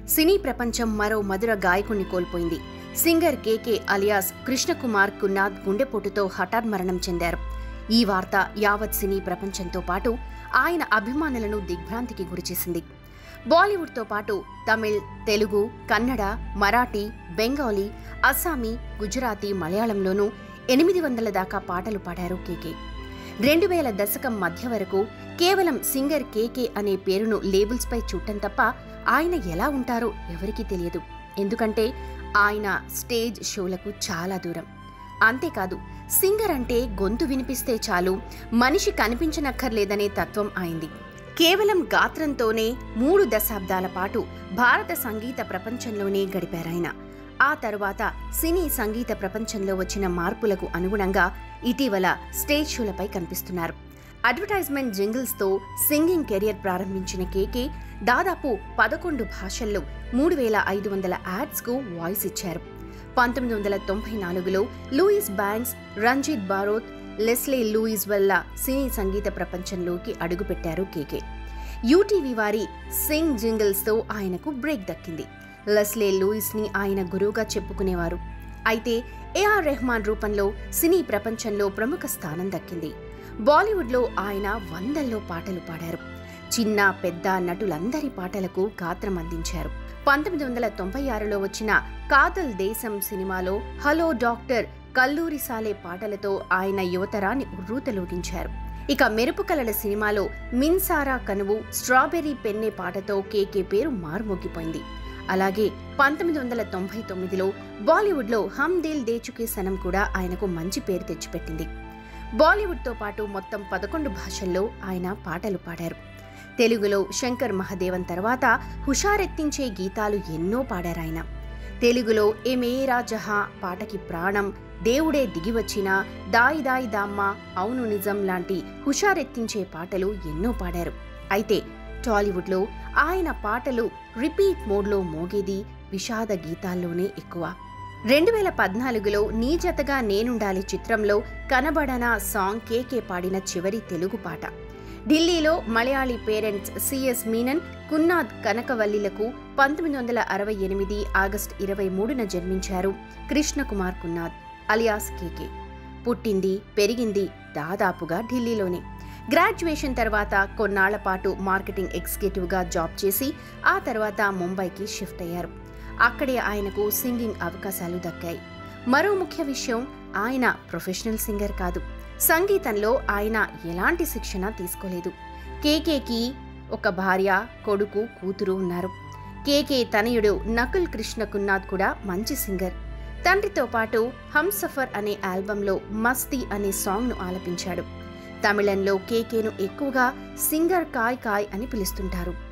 సినీ ప్రపంచం మరో మధుర గాయకుణ్ణి కోల్పోయింది singer K K alias Krishnakumar Kunnath గుండెపోటుతో హఠాత్ మరణం చెందారు ఈ వార్త యావత్ సినీ ప్రపంచంతో పాటు ఆయన అభిమానులను దిగ్భ్రాంతికి గురిచేసింది బాలీవుడ్తో పాటు తమిళ్ తెలుగు కన్నడ మరాఠీ బెంగాలీ అస్సామీ గుజరాతీ మలయాళంలోనూ ఎనిమిది వందల దాకా పాటలు పాడారు కేకే రెండు వేల దశకం మధ్య వరకు కేవలం సింగర్ కేకే అనే పేరును లేబుల్స్పై చూడటం తప్ప ఆయన ఎలా ఉంటారో ఎవరికీ తెలియదు ఎందుకంటే ఆయన స్టేజ్ షోలకు చాలా దూరం అంతేకాదు సింగర్ అంటే గొంతు వినిపిస్తే చాలు మనిషి కనిపించనక్కర్లేదనే తత్వం అయింది కేవలం గాత్రంతోనే మూడు దశాబ్దాల పాటు భారత సంగీత ప్రపంచంలోనే గడిపారాయన ఆ తరువాత సినీ సంగీత ప్రపంచంలో వచ్చిన మార్పులకు అనుగుణంగా ఇటీవల స్టేజ్ షోలపై కనిపిస్తున్నారు అడ్వర్టైజ్మెంట్ జింగిల్స్తో సింగింగ్ కెరియర్ ప్రారంభించిన కేకే దాదాపు పదకొండు భాషల్లో మూడు వేల ఐదు వందల యాడ్స్కు వాయిస్ ఇచ్చారు పంతొమ్మిది వందల తొంభై నాలుగులో లూయిస్ బ్యాంక్స్ రంజిత్ బారోత్ లెస్లే లూయిస్ వల్ల సినీ సంగీత ప్రపంచంలోకి అడుగుపెట్టారు కేకే యూటీవీ వారి సింగ్ జింగిల్స్తో ఆయనకు బ్రేక్ దక్కింది లెస్లే లూయిస్ని ఆయన గురువుగా చెప్పుకునేవారు అయితే ఏఆర్ రెహమాన్ రూపంలో సినీ ప్రపంచంలో ప్రముఖ స్థానం దక్కింది బాలీవుడ్లో ఆయన వందల్లో పాటలు పాడారు చిన్న పెద్ద నటులందరి పాటలకు గాత్రం అందించారు పంతొమ్మిది వందల తొంభై ఆరులో వచ్చిన కాదల్ దేశం సినిమాలో హలో డాక్టర్ కల్లూరి సాలే పాటలతో ఆయన యువతరాన్ని ఉర్రూతలూగించారు ఇక మెరుపు కలల సినిమాలో మిన్సారా కనువు స్ట్రాబెర్రీ పెన్నే పాటతో కేకే పేరు మారుమోగిపోయింది అలాగే పంతొమ్మిది వందల తొంభై తొమ్మిదిలో బాలీవుడ్లో హమ్ దిల్ దేచుకే సనం కూడా ఆయనకు మంచి పేరు తెచ్చిపెట్టింది బాలీవుడ్తో పాటు మొత్తం పదకొండు భాషల్లో ఆయన పాటలు పాడారు తెలుగులో శంకర్ మహదేవన్ తర్వాత హుషారెత్తించే గీతాలు ఎన్నో పాడారాయన తెలుగులో ఏ మేరా జహా పాటకి ప్రాణం దేవుడే దిగివచ్చిన దాయి దాయి దామ్మ అవును నిజం లాంటి హుషారెత్తించే పాటలు ఎన్నో పాడారు అయితే టాలీవుడ్లో ఆయన పాటలు రిపీట్ మోడ్లో మోగేది విషాద గీతాల్లోనే ఎక్కువ రెండు వేల పద్నాలుగులో నీ జతగా నేనుండాలి చిత్రంలో కనబడన సాంగ్ కేకే పాడిన చివరి తెలుగు పాట ఢిల్లీలో మలయాళీ పేరెంట్స్ సిఎస్ మీనన్ కున్నాద్ కనకవల్లిలకు పంతొమ్మిది వందల అరవై ఎనిమిది ఆగస్టు ఇరవై మూడున జన్మించారు కృష్ణకుమార్ కున్నాద్ అలియాస్ కేకే పుట్టింది పెరిగింది దాదాపుగా ఢిల్లీలోనే గ్రాడ్యుయేషన్ తర్వాత కొన్నాళ్ల పాటు మార్కెటింగ్ ఎగ్జిక్యూటివ్గా జాబ్ చేసి ఆ తర్వాత ముంబైకి షిఫ్ట్ అయ్యారు అక్కడే ఆయనకు సింగింగ్ అవకాశాలు దక్కాయి మరో ముఖ్య విషయం ఆయన ప్రొఫెషనల్ సింగర్ కాదు సంగీతంలో ఆయన ఎలాంటి శిక్షణ తీసుకోలేదు కేకేకి ఒక భార్య కొడుకు కూతురు ఉన్నారు కేకే తనయుడు నకుల్ కృష్ణ కున్నాద్ కూడా మంచి సింగర్ తండ్రితో పాటు హంసఫర్ అనే ఆల్బంలో మస్తీ అనే సాంగ్ను ఆలపించాడు తమిళంలో కేకేను ఎక్కువగా సింగర్ కాయ్ కాయ్ అని పిలుస్తుంటారు